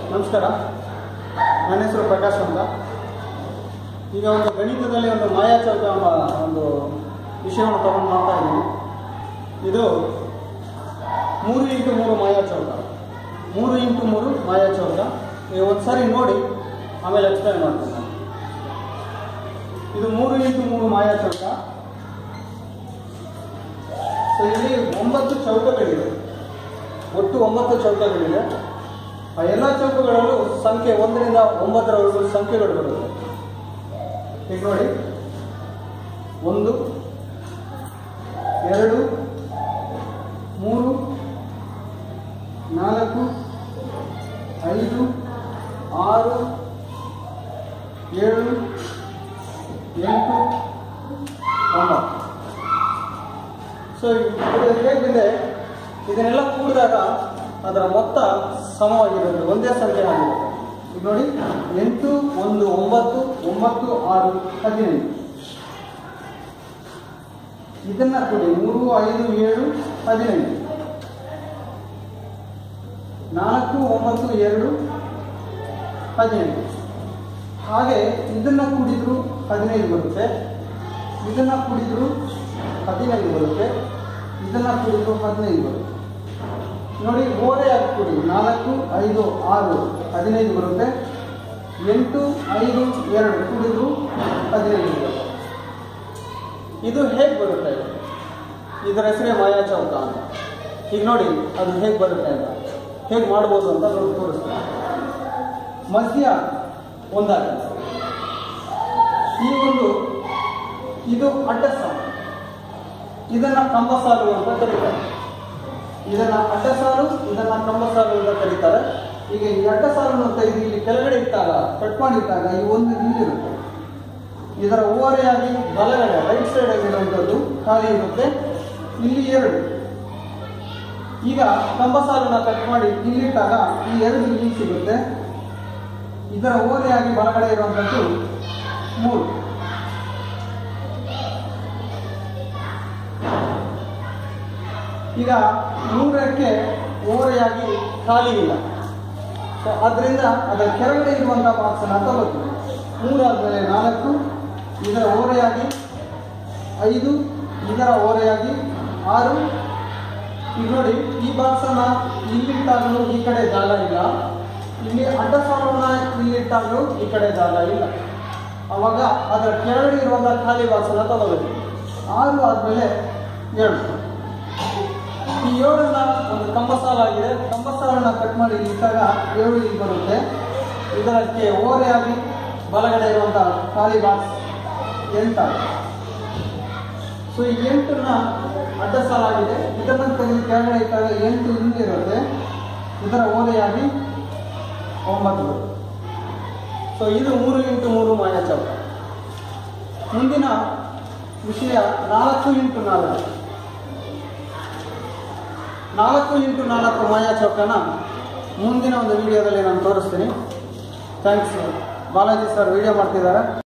ನಮಸ್ಕಾರ ನನ್ನ ಹೆಸರು ಪ್ರಕಾಶ್ ಅಂತ ಈಗ ಒಂದು ಗಣಿತದಲ್ಲಿ ಒಂದು ಮಾಯಾಚೌಕ ಎಂಬ ಒಂದು ವಿಷಯವನ್ನು ತಗೊಂಡು ಮಾಡ್ತಾ ಇದ್ದೀನಿ ಇದು ಮೂರು ಇಂಟು ಮೂರು ಮಾಯಾಚೌಕ ಮೂರು ಇಂಟು ಮೂರು ಮಾಯಾಚೌಕ ನೀವು ಒಂದು ಸಾರಿ ನೋಡಿ ಆಮೇಲೆ ಎಕ್ಸ್ಪ್ಲೈನ್ ಮಾಡ್ತೀನಿ ನಾನು ಇದು ಮೂರು ಇಂಟು ಮೂರು ಮಾಯಾಚೌಕ ಸೊ ಇಲ್ಲಿ ಒಂಬತ್ತು ಚೌಕಗಳಿವೆ ಒಟ್ಟು ಒಂಬತ್ತು ಚೌಕಗಳಿವೆ ಆ ಎಲ್ಲ ಚೌಕಗಳಲ್ಲೂ ಸಂಖ್ಯೆ ಒಂದರಿಂದ ಒಂಬತ್ತರವರೆಗೂ ಸಂಖ್ಯೆಗಳು ಬರುತ್ತೆ ಈಗ ನೋಡಿ ಒಂದು ಎರಡು ಮೂರು ನಾಲ್ಕು ಐದು ಆರು ಏಳು ಎಂಟು ಒಂಬತ್ತು ಸೊ ಇದು ಹೇಗಿದೆ ಇದನ್ನೆಲ್ಲ ಕೂಡಿದಾಗ ಅದರ ಮೊತ್ತ ಸಮವಾಗಿರುತ್ತೆ ಒಂದೇ ಸಂಖ್ಯೆ ಆಗಿರುತ್ತೆ ಈಗ ನೋಡಿ ಎಂಟು ಒಂದು ಒಂಬತ್ತು ಒಂಬತ್ತು ಆರು ಹದಿನೈದು ಇದನ್ನ ಕೂಡಿ ಮೂರು ಐದು ಏಳು ಹದಿನೈದು ನಾಲ್ಕು ಒಂಬತ್ತು ಎರಡು ಹದಿನೈದು ಹಾಗೆ ಇದನ್ನ ಕೂಡಿದ್ರು ಹದಿನೈದು ಬರುತ್ತೆ ಇದನ್ನ ಕೂಡಿದ್ರು ಹದಿನೈದು ಬರುತ್ತೆ ಇದನ್ನ ಕೂಡಿದ್ರು ಹದಿನೈದು ಬರುತ್ತೆ ನೋಡಿ ಓರೆ ಹಾಕಿ ಕೂಡಿ ನಾಲ್ಕು ಐದು ಆರು ಹದಿನೈದು ಬರುತ್ತೆ ಎಂಟು ಐದು ಎರಡು ಕೂಡಿದ್ರು ಹದಿನೈದು ಬರುತ್ತೆ ಇದು ಹೇಗೆ ಬರುತ್ತೆ ಇದರ ಹೆಸರೇ ಮಾಯಾ ಚೌಕ ಅಂತ ಈಗ ನೋಡಿ ಅದು ಹೇಗೆ ಬರುತ್ತೆ ಅಂತ ಹೇಗೆ ಮಾಡ್ಬೋದು ಅಂತ ನೋಡಿ ತೋರಿಸ್ತೀನಿ ಮಧ್ಯ ಒಂದಾಗುತ್ತೆ ಈ ಒಂದು ಇದು ಅಡ್ಡ ಸಾಲು ಇದನ್ನ ಕಂಬ ಸಾಲು ಅಂತ ಕರೀತಾರೆ ಇದನ್ನ ಅಡ್ಡ ಸಾಲು ಇದನ್ನ ಕಂಬ ಸಾಲು ಅಂತ ಕರೀತಾರೆ ಈಗ ಈ ಅಡ್ಡ ಸಾಲನ್ನು ತೆಗೆದು ಇಲ್ಲಿ ಕೆಳಗಡೆ ಇಟ್ಟಾಗ ಕಟ್ ಮಾಡಿಟ್ಟಾಗ ಈ ಒಂದು ಇಲ್ಲಿರುತ್ತೆ ಇದರ ಓರೆಯಾಗಿ ಬಲಗಡೆ ರೈಟ್ ಸೈಡ್ ಆಗಿರುವಂಥದ್ದು ಖಾಲಿ ಇರುತ್ತೆ ಇಲ್ಲಿ ಎರಡು ಈಗ ಕಂಬ ಸಾಲನ್ನ ಕಟ್ ಮಾಡಿ ಇಲ್ಲಿಟ್ಟಾಗ ಈ ಎರಡು ಇಲ್ಲಿ ಸಿಗುತ್ತೆ ಇದರ ಓರೆಯಾಗಿ ಬಲಗಡೆ ಇರುವಂಥದ್ದು ಮೂರು ಈಗ ನೂರಕ್ಕೆ ಓರೆಯಾಗಿ ಖಾಲಿ ಇಲ್ಲ ಸೊ ಅದರಿಂದ ಅದರ ಕೆಳಗಡೆ ಇರುವಂಥ ಬಾಕ್ಸನ್ನು ತಗೋತೀವಿ ಮೂರಾದ್ಮೇಲೆ ನಾಲ್ಕು ಇದರ ಓರೆಯಾಗಿ ಐದು ಇದರ ಓರೆಯಾಗಿ ಆರು ಈಗ ನೋಡಿ ಈ ಬಾಕ್ಸನ್ನ ಇಲ್ಲಿಟ್ಟಾಗಲೂ ಈ ಕಡೆ ಜಾಗ ಇಲ್ಲ ಇಲ್ಲಿ ಅಡ್ಡ ಸಾಲನ್ನ ಇಲ್ಲಿಟ್ಟಾಗಲೂ ಈ ಕಡೆ ಜಾಗ ಇಲ್ಲ ಅವಾಗ ಅದರ ಕೆಳಗಡೆ ಇರುವಂಥ ಖಾಲಿ ಬಾಕ್ಸನ್ನ ತಗೋಬೇಕು ಆರು ಆದಮೇಲೆ ಏಳು ಈ ಏಳನ್ನ ಒಂದು ಕಂಬ ಸಾಲಾಗಿದೆ ಕಂಬ ಸಾಲನ್ನ ಕಟ್ ಮಾಡಿ ಇಲ್ಲಿ ಇಟ್ಟಾಗ ಏಳು ಇಲ್ಲಿ ಬರುತ್ತೆ ಇದಕ್ಕೆ ಓರೆಯಾಗಿ ಬಲಗಡೆ ಇರುವಂಥ ಖಾಲಿ ಬಾಕ್ಸ್ ಎಂಟಾಗುತ್ತೆ ಸೊ ಈ ಎಂಟನ್ನ ಅಡ್ಡ ಸಾಲಾಗಿದೆ ಇದನ್ನ ತೆಗೆದು ಕೆಳಗಡೆ ಇಟ್ಟಾಗ ಎಂಟು ಹಿಂದಿರುತ್ತೆ ಇದರ ಓರೆಯಾಗಿ ಒಂಬತ್ತು ಬರುತ್ತೆ ಸೊ ಇದು ಮೂರು ಇಂಟು ಮೂರು ಮಾಯಾ ಚೌಕ ಮುಂದಿನ ವಿಷಯ ನಾಲ್ಕು ಇಂಟು ನಾಲ್ಕು ನಾಲ್ಕು ಇಂಟು ನಾಲ್ಕು ಮಾಯಾ ಚೌಕನ ಮುಂದಿನ ಒಂದು ವಿಡಿಯೋದಲ್ಲಿ ನಾನು ತೋರಿಸ್ತೀನಿ ಥ್ಯಾಂಕ್ಸ್ ಬಾಲಾಜಿ ಸರ್ ವಿಡಿಯೋ ಮಾಡ್ತಿದ್ದಾರೆ